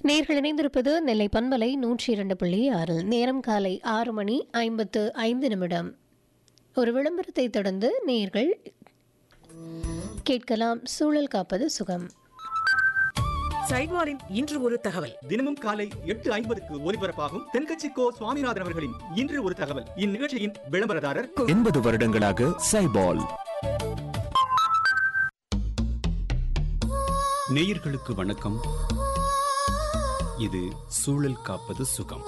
நேர்கள் இணைந்திருப்பது நெல்லை பண்பலை நூற்றி இரண்டு புள்ளி ஆறு நேரம் காலை ஆறு மணி ஐம்பத்து ஐந்து நிமிடம் ஒரு விளம்பரத்தை தொடர்ந்து நேர்கள் கேட்கலாம் சூழல் காப்பது சுகம் சைட்வாரின் இன்று ஒரு தகவல் தினமும் காலை எட்டு ஐம்பதுக்கு ஒலிபரப்பாகும் தென்கட்சி கோ சுவாமிநாதன் அவர்களின் இன்று ஒரு தகவல் இந்நிகழ்ச்சியின் விளம்பரதாரர் எண்பது வருடங்களாக சைபால் நேயர்களுக்கு வணக்கம் இது சூழல் காப்பது சுகம்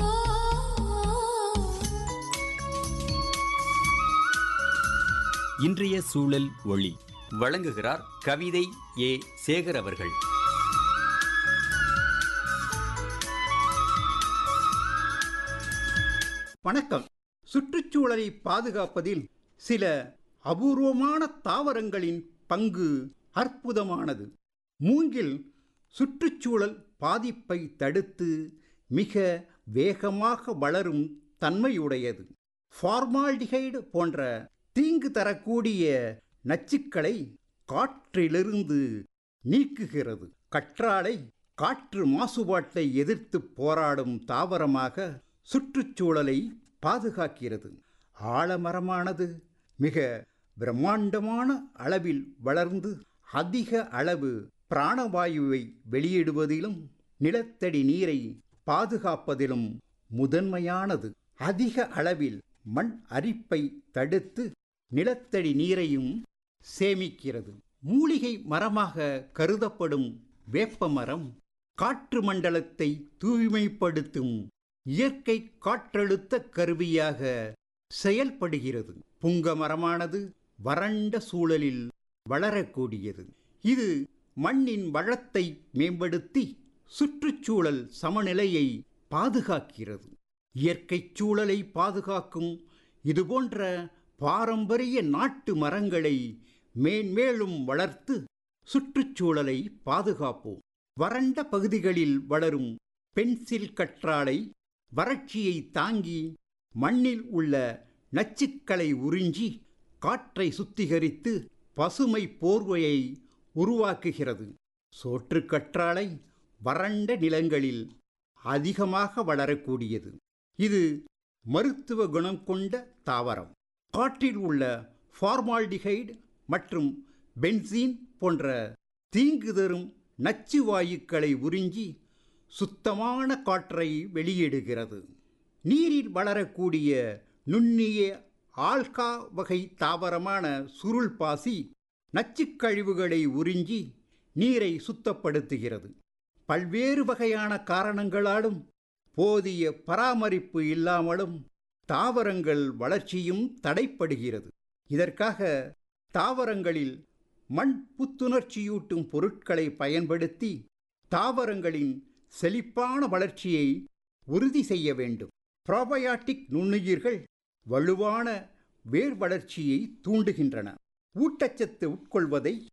இன்றைய சூழல் ஒளி வழங்குகிறார் கவிதை ஏ சேகர் அவர்கள் வணக்கம் சுற்றுச்சூழலை பாதுகாப்பதில் சில அபூர்வமான தாவரங்களின் பங்கு அற்புதமானது மூங்கில் சுற்றுச்சூழல் பாதிப்பை தடுத்து மிக வேகமாக வளரும் தன்மையுடையது ஃபார்மால்டிகைடு போன்ற தீங்கு தரக்கூடிய நச்சுக்களை காற்றிலிருந்து நீக்குகிறது கற்றாழை காற்று மாசுபாட்டை எதிர்த்து போராடும் தாவரமாக சுற்றுச்சூழலை பாதுகாக்கிறது ஆலமரமானது மிக பிரம்மாண்டமான அளவில் வளர்ந்து அதிக அளவு பிராணவாயுவை வெளியிடுவதிலும் நிலத்தடி நீரை பாதுகாப்பதிலும் முதன்மையானது அதிக அளவில் மண் அரிப்பை தடுத்து நிலத்தடி நீரையும் சேமிக்கிறது மூலிகை மரமாக கருதப்படும் வேப்பமரம் காற்று மண்டலத்தை தூய்மைப்படுத்தும் இயற்கை காற்றழுத்த கருவியாக செயல்படுகிறது புங்க மரமானது வறண்ட சூழலில் வளரக்கூடியது இது மண்ணின் வளத்தை மேம்படுத்தி சுற்றுச்சூழல் சமநிலையை பாதுகாக்கிறது இயற்கை சூழலை பாதுகாக்கும் இதுபோன்ற பாரம்பரிய நாட்டு மரங்களை மேன்மேலும் வளர்த்து சுற்றுச்சூழலை பாதுகாப்போம் வறண்ட பகுதிகளில் வளரும் பென்சில் கற்றாழை வறட்சியை தாங்கி மண்ணில் உள்ள நச்சுக்களை உறிஞ்சி காற்றை சுத்திகரித்து பசுமை போர்வையை உருவாக்குகிறது சோற்று கற்றாழை வறண்ட நிலங்களில் அதிகமாக வளரக்கூடியது இது மருத்துவ குணம் கொண்ட தாவரம் காற்றில் உள்ள ஃபார்மால்டிகைடு மற்றும் பென்சீன் போன்ற தீங்கு தரும் நச்சு வாயுக்களை உறிஞ்சி சுத்தமான காற்றை வெளியிடுகிறது நீரில் வளரக்கூடிய நுண்ணிய ஆல்கா வகை தாவரமான சுருள் பாசி நச்சுக்கழிவுகளை உறிஞ்சி நீரை சுத்தப்படுத்துகிறது பல்வேறு வகையான காரணங்களாலும் போதிய பராமரிப்பு இல்லாமலும் தாவரங்கள் வளர்ச்சியும் தடைப்படுகிறது இதற்காக தாவரங்களில் மண் புத்துணர்ச்சியூட்டும் பொருட்களை பயன்படுத்தி தாவரங்களின் செழிப்பான வளர்ச்சியை உறுதி செய்ய வேண்டும் ப்ரோபயாட்டிக் நுண்ணுயிர்கள் வலுவான வேர் வளர்ச்சியை தூண்டுகின்றன ஊட்டச்சத்து உட்கொள்வதை